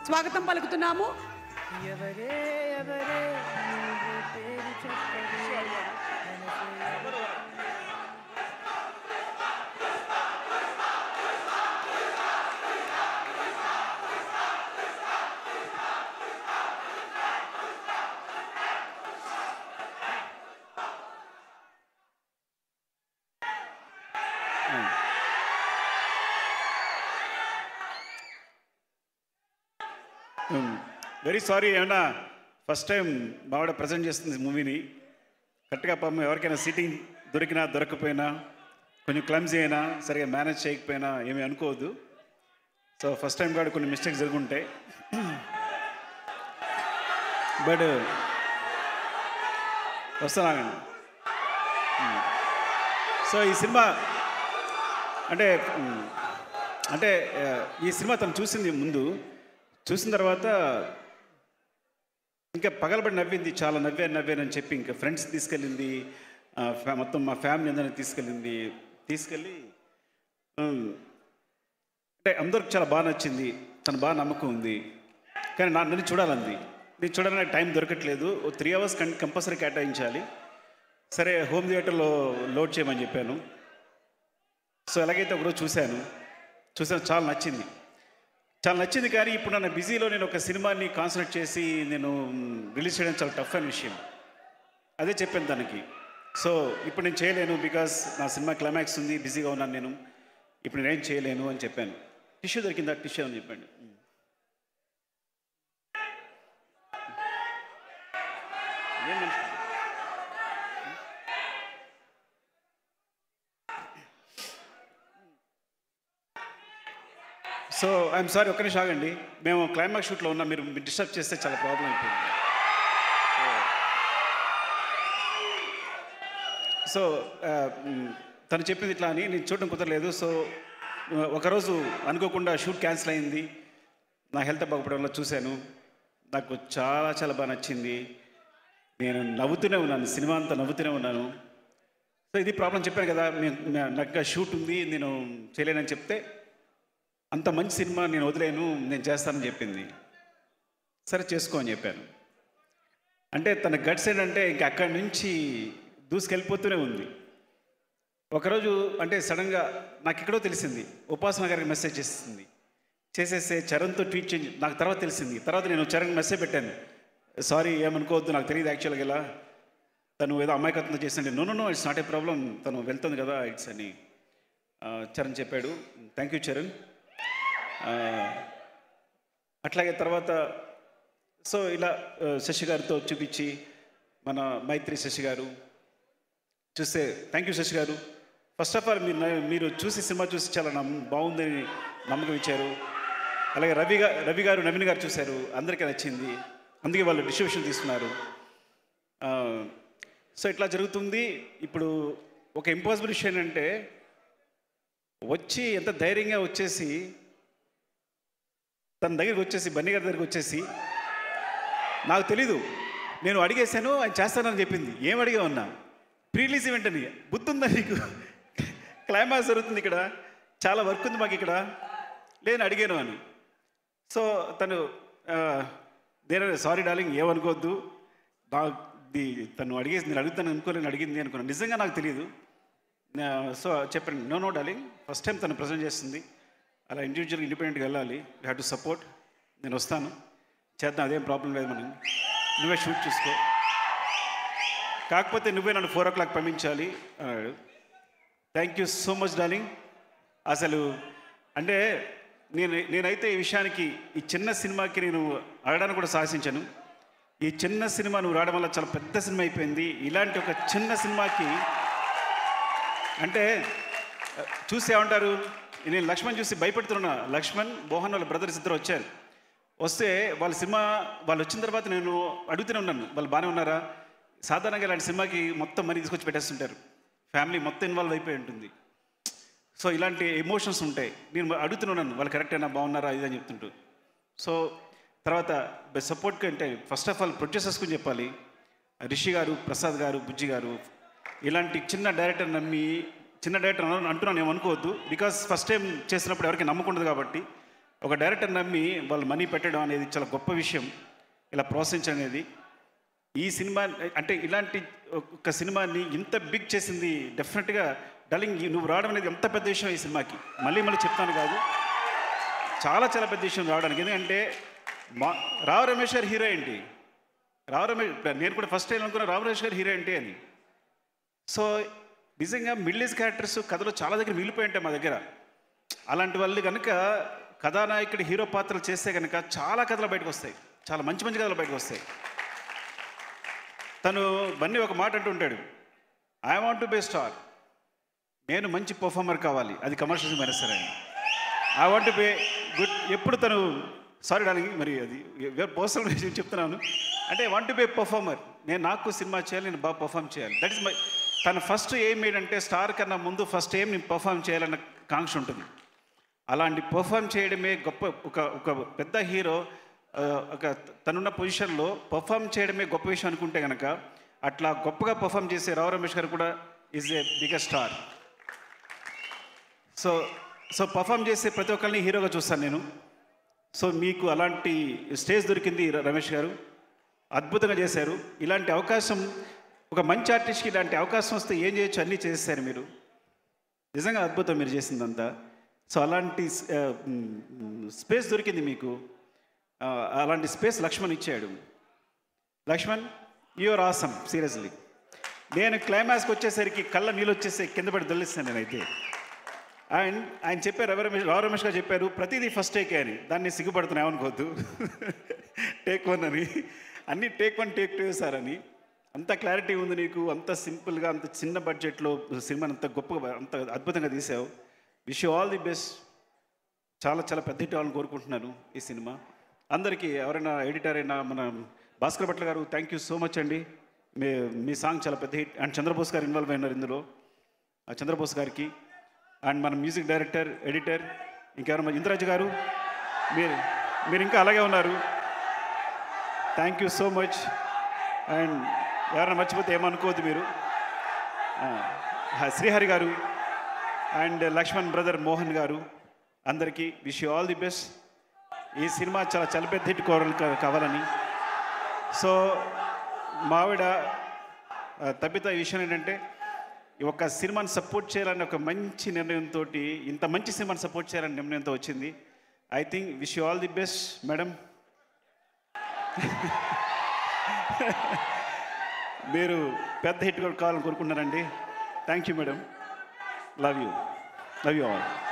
స్వాగతం పలుకుతున్నాము ఎవరే ఎవరే నువ్వు పేరు చెప్పవే మనసే వెరీ సారీ ఏమన్నా ఫస్ట్ టైం బావిడ ప్రజెంట్ చేస్తుంది మూవీని కరెక్ట్గా పాపం ఎవరికైనా సీటింగ్ దొరికినా దొరకకపోయినా కొంచెం క్లమ్జీ అయినా సరిగా మేనేజ్ చేయకపోయినా ఏమీ అనుకోవద్దు సో ఫస్ట్ టైం కూడా కొన్ని మిస్టేక్స్ జరుగుంటాయి బట్ వస్తున్నాగండి సో ఈ సినిమా అంటే మ్, అంటే ఆ, ఈ సినిమా తను చూసింది ముందు చూసిన తర్వాత ఇంకా పగలబడి నవ్వింది చాలా నవ్వాను నవ్వాను అని చెప్పి ఇంకా ఫ్రెండ్స్ తీసుకెళ్ళింది ఆ, ఫ్యా- మొత్తం మా ఫ్యామిలీ అందరిని తీసుకెళ్ళింది తీసుకెళ్ళి ఉమ్, అంటే అందరికి చాలా బాగా నచ్చింది తను బాగా నమ్మకం ఉంది కానీ నా నన్ను చూడాలంది నేను చూడాలని టైం దొరకట్లేదు ఓ త్రీ అవర్స్ కం కంపల్సరీ కేటాయించాలి సరే హోమ్ థియేటర్లో లోడ్ చేయమని చెప్పాను సో ఎలాగైతే ఒకరోజు చూశాను చూసాను చాలా నచ్చింది చాలా నచ్చింది కానీ ఇప్పుడు నన్ను బిజీలో నేను ఒక సినిమాని కాన్సన్ట్రేట్ చేసి నేను రిలీజ్ చేయడం చాలా టఫ్ అయిన విషయం అదే చెప్పాను తనకి సో ఇప్పుడు నేను చేయలేను బికాస్ నా సినిమా క్లైమాక్స్ ఉంది బిజీగా ఉన్నాను నేను ఇప్పుడు నేనేం చేయలేను అని చెప్పాను టిష్యూ దొరికిందా టిష్యూ అని చెప్పాను ఏం మనిషి? సో ఐఎమ్ సారీ ఒక్క నిమిషం ఆగండి మేము క్లైమాక్స్ షూట్లో ఉన్నాం మీరు డిస్టర్బ్ చేస్తే చాలా ప్రాబ్లం అయిపోయింది సో ఆ, మ్, తను చెప్పింది ఇట్లా అని నేను చూడడం కుదరలేదు సో ఆ, ఒకరోజు అనుకోకుండా షూట్ క్యాన్సిల్ అయింది నా హెల్త్ బాగుపడడం వల్ల చూశాను నాకు చాలా చాలా బాగా నచ్చింది నేను నవ్వుతూనే ఉన్నాను సినిమా అంతా నవ్వుతూనే ఉన్నాను సో ఇది ప్రాబ్లం చెప్పాను కదా మీ- నా- నాకు ఇంకా షూట్ ఉంది నేను చేయలేనని చెప్తే అంత మంచి సినిమా నేను వదిలేను నేను చేస్తానని చెప్పింది సరే చేసుకో అని చెప్పాను అంటే తన గట్స్ ఏంటంటే ఇంక అక్కడి నుంచి దూసుకెళ్ళిపోతూనే ఉంది ఒకరోజు అంటే సడన్గా నాకు ఎక్కడో తెలిసింది ఉపాసన గారికి మెసేజ్ చేసింది చేసేస్తే చరణ్తో ట్వీట్ చేంజ్ నాకు తర్వాత తెలిసింది తర్వాత నేను చరణ్ మెసేజ్ పెట్టాను సారీ ఏమనుకోవద్దు నాకు తెలియదు యాక్చువల్గా ఇలా తను ఏదో అమాయకత్వం చేసింది no no no it's not a problem తను వెళ్తుంది కదా ఇట్స్ అని ఆ, చరణ్ చెప్పాడు థ్యాంక్ యూ చరణ్ ఆ, అట్లాగే తర్వాత సో ఇలా ఆ, శశి గారితో చూపించి మన మైత్రి శశి గారు చూస్తే థ్యాంక్ యూ శశి గారు ఫస్ట్ ఆఫ్ ఆల్ మీరు నా- మీరు చూసి సినిమా చూసి చాలా నమ్ బాగుందని నమ్మకం ఇచ్చారు అలాగే రవి గారు రవి గారు నవీన్ గారు చూశారు అందరికీ నచ్చింది అందుకే వాళ్ళు డిస్ట్రిబ్యూషన్ తీసుకున్నారు ఆ, సో ఇట్లా జరుగుతుంది ఇప్పుడు ఒక ఇంపాసిబుల్ విషయం ఏంటంటే వచ్చి ఎంత ధైర్యంగా వచ్చేసి తన దగ్గరికి వచ్చేసి బన్నీ గారి దగ్గరికి వచ్చేసి నాకు తెలీదు నేను అడిగేశాను ఆయన చేస్తానని చెప్పింది ఏం అడిగా ఉన్నా ప్రీలీజ్ ఈవెంట్ అని బుద్ధి ఉందా నీకు క్లైమాక్స్ జరుగుతుంది ఇక్కడ చాలా వర్క్ ఉంది మాకు ఇక్కడ లేని అడిగాను అని సో తను దేని సారీ డార్లింగ్ ఏమనుకోవద్దు నా ది తను అడిగేసి నేను అడుగుతాను అనుకోలేని అడిగింది అనుకున్నాను నిజంగా నాకు తెలియదు సో చెప్పండి no no darling first time తను ప్రజెంట్ చేస్తుంది అలా ఇండివిజువల్ ఇండిపెండెంట్గా వెళ్ళాలి యూ హ్యావ్ టు సపోర్ట్ నేను వస్తాను చేద్దాం అదేం ప్రాబ్లం లేదు మనం నువ్వే షూట్ చూసుకో కాకపోతే నువ్వే నన్ను ఫోర్ ఓ క్లాక్ పంపించాలి అన్నాడు thank you so much darling అసలు అంటే నేను నేనైతే ఈ విషయానికి ఈ చిన్న సినిమాకి నేను అడగడానికి కూడా సాహసించాను ఈ చిన్న సినిమా నువ్వు రావడం వల్ల చాలా పెద్ద సినిమా అయిపోయింది ఇలాంటి ఒక చిన్న సినిమాకి అంటే చూసి ఏమంటారు నేను లక్ష్మణ్ చూసి భయపెడుతున్నా లక్ష్మణ్ మోహన్ వాళ్ళ బ్రదర్స్ ఇద్దరు వచ్చారు వస్తే వాళ్ళ సినిమా వాళ్ళు వచ్చిన తర్వాత నేను అడుగుతూనే ఉన్నాను వాళ్ళు బాగానే ఉన్నారా సాధారణంగా ఇలాంటి సినిమాకి మొత్తం మనీ తీసుకొచ్చి పెట్టేస్తుంటారు ఫ్యామిలీ మొత్తం ఇన్వాల్వ్ అయిపోయి ఉంటుంది సో ఇలాంటి ఎమోషన్స్ ఉంటాయి నేను అడుగుతున్నాను వాళ్ళు కరెక్టేనా బాగున్నారా ఇది అని చెప్తుంటూ సో తర్వాత సపోర్ట్ అంటే ఫస్ట్ ఆఫ్ ఆల్ ప్రొడ్యూసర్స్ గురించి చెప్పాలి రిషి గారు ప్రసాద్ గారు బుజ్జి గారు ఇలాంటి చిన్న డైరెక్టర్ నమ్మి చిన్న డైరెక్టర్ అను- అంటున్నాను ఏమనుకోవద్దు బికాస్ ఫస్ట్ టైం చేసినప్పుడు ఎవరికి నమ్మకుండదు కాబట్టి ఒక డైరెక్టర్ నమ్మి వాళ్ళు మనీ పెట్టడం అనేది చాలా గొప్ప విషయం ఇలా ప్రోత్సహించడం అనేది ఈ సినిమా అంటే ఇలాంటి ఒక సినిమాని ఇంత బిగ్ చేసింది డెఫినెట్గా డలింగ్ నువ్వు రావడం అనేది ఎంత పెద్ద విషయం ఈ సినిమాకి మళ్ళీ మళ్ళీ చెప్తాను కాదు చాలా చాలా పెద్ద విషయం రావడానికి ఎందుకంటే మా రావు రమేష్ గారు హీరో ఏంటి రావు రమేష్ నేను కూడా ఫస్ట్ టైం అనుకున్నా రావు రమేష్ గారు హీరో ఏంటి అని సో నిజంగా మిడ్లీస్ క్యారెక్టర్స్ కథలో చాలా దగ్గర మిగిలిపోయి ఉంటాయి మా దగ్గర అలాంటి వాళ్ళు కనుక కథానాయకుడి హీరో పాత్రలు చేస్తే కనుక చాలా కథలు బయటకు వస్తాయి చాలా మంచి మంచి కథలు బయటకు వస్తాయి తను బన్నీ ఒక మాట అంటూ ఉంటాడు I want to be star నేను మంచి పర్ఫార్మర్ కావాలి అది కమర్షియల్ సినిమా సరే ఐ వాంట్ బే గుడ్ ఎప్పుడు తను సారీ డాలింగ్ మరి అది పర్సనల్ విషయం చెప్తున్నాను అంటే వాంట్ బే పర్ఫార్మర్ నేను నాకు సినిమా చేయాలి నేను బాగా పర్ఫామ్ చేయాలి దట్ ఇస్ మై తన ఫస్ట్ ఎయిమ్ ఏంటంటే స్టార్ కన్నా ముందు ఫస్ట్ ఎయిమ్ నేను పర్ఫామ్ చేయాలన్న కాంక్ష ఉంటుంది అలాంటి పర్ఫామ్ చేయడమే గొప్ప ఒక ఒక పెద్ద హీరో ఆ, ఒక తనున్న పొజిషన్లో పర్ఫామ్ చేయడమే గొప్ప విషయం అనుకుంటే కనుక అట్లా గొప్పగా పర్ఫామ్ చేసే రావు రమేష్ గారు కూడా is a biggest star so so perform చేసే ప్రతి ఒక్కరిని హీరోగా చూస్తాను నేను సో మీకు అలాంటి స్టేజ్ దొరికింది ర- రమేష్ గారు అద్భుతంగా చేశారు ఇలాంటి అవకాశం ఒక మంచి ఆర్టిస్ట్కి ఇలాంటి అవకాశం వస్తే ఏం చేయొచ్చు అన్నీ చేసేసారు మీరు నిజంగా అద్భుతం మీరు చేసిందంతా సో అలాంటి స్పేస్ దొరికింది మీకు ఆ, అలాంటి స్పేస్ లక్ష్మణ్ ఇచ్చాడు లక్ష్మణ్ యువర్ ఆసమ్ సీరియస్లీ నేను క్లైమాక్స్కి వచ్చేసరికి కళ్ళ నీళ్ళు వచ్చేసి కింద పడి దొల్లిస్తాను నేనైతే అండ్ ఆయన చెప్పారు రవి రమేష్ రావు రమేష్ గారు చెప్పారు ప్రతిదీ ఫస్ట్ టేకే అని దాన్ని సిగ్గుపడుతున్నాయి అనుకోవద్దు టేక్ వన్ అని అన్ని take one take two sir అని అంత క్లారిటీ ఉంది నీకు అంత సింపుల్గా అంత చిన్న బడ్జెట్లో సినిమాని అంత గొప్పగా అంత అద్భుతంగా తీసావు wish you all the best చాలా చాలా పెద్ద హిట్ అవ్వాలని కోరుకుంటున్నాను ఈ సినిమా అందరికీ ఎవరైనా ఎడిటర్ అయినా మన భాస్కర్ భట్ల గారు థ్యాంక్ యూ సో మచ్ అండి మీ మీ సాంగ్ చాలా పెద్ద హిట్ అండ్ చంద్రబోస్ గారు ఇన్వాల్వ్ అయినారు ఇందులో ఆ చంద్రబోస్ గారికి అండ్ మన మ్యూజిక్ డైరెక్టర్ ఎడిటర్ ఇంకెవరైనా ఇంద్రాజ్ గారు మీరు మీరు ఇంకా అలాగే ఉన్నారు thank you so much and ఎవరైనా మర్చిపోతే ఏమనుకోవద్దు మీరు ఆ, ఆ, శ్రీహరి గారు అండ్ లక్ష్మణ్ బ్రదర్ మోహన్ గారు అందరికీ wish you all the best ఈ సినిమా చాలా చాలా పెద్ద హిట్ కోరలు కా- కావాలని సో మావిడ ఆ, తప్పిత ఈ విషయం ఏంటంటే ఈ ఒక సినిమాని సపోర్ట్ చేయాలని ఒక మంచి నిర్ణయంతో ఇంత మంచి సినిమాని సపోర్ట్ చేయాలని నిర్ణయంతో వచ్చింది I think wish you all the best madam మీరు పెద్ద హిట్ కూడా కావాలని కోరుకుంటున్నారండి thank you madam love you love you all